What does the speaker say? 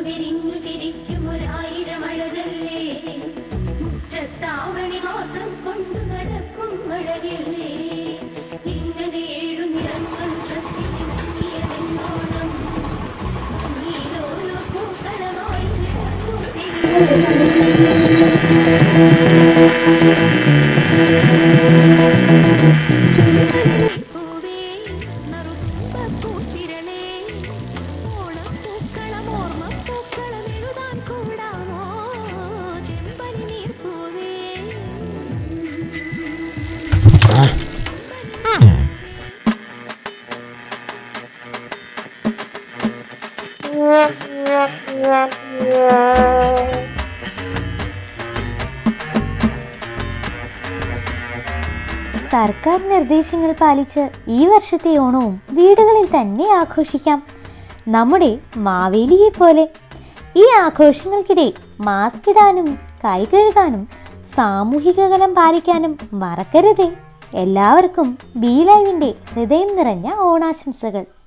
വിരിഞ്ഞു തിരിക്കും ഒരായിരം അഴകല്ലേ മുറ്റത്താവണി മാത്രം കൊണ്ടു നടക്കും അഴകില്ലേ ഇങ്ങനെ ഏഴു നിറങ്ങൾ ശ്രദ്ധിക്കുന്നോണം നീലോരോ പൂക്കളമായി പൂവേ നറുപ്പ പൂത്തിരളേ ഓണപ്പൂക്കളം ഓർമ്മപ്പൂക്കളം എഴുതാൻ കൂടാമോ ചെമ്പനി നീർപ്പൂവേ സർക്കാർ നിർദ്ദേശങ്ങൾ പാലിച്ച് ഈ വർഷത്തെ ഓണവും വീടുകളിൽ തന്നെ ആഘോഷിക്കാം നമ്മുടെ മാവേലിയെ പോലെ ഈ ആഘോഷങ്ങൾക്കിടെ മാസ്ക് ഇടാനും കൈ കഴുകാനും സാമൂഹിക അകലം പാലിക്കാനും മറക്കരുതേ എല്ലാവർക്കും ബി ലൈവിൻ്റെ ഹൃദയം നിറഞ്ഞ ഓണാശംസകൾ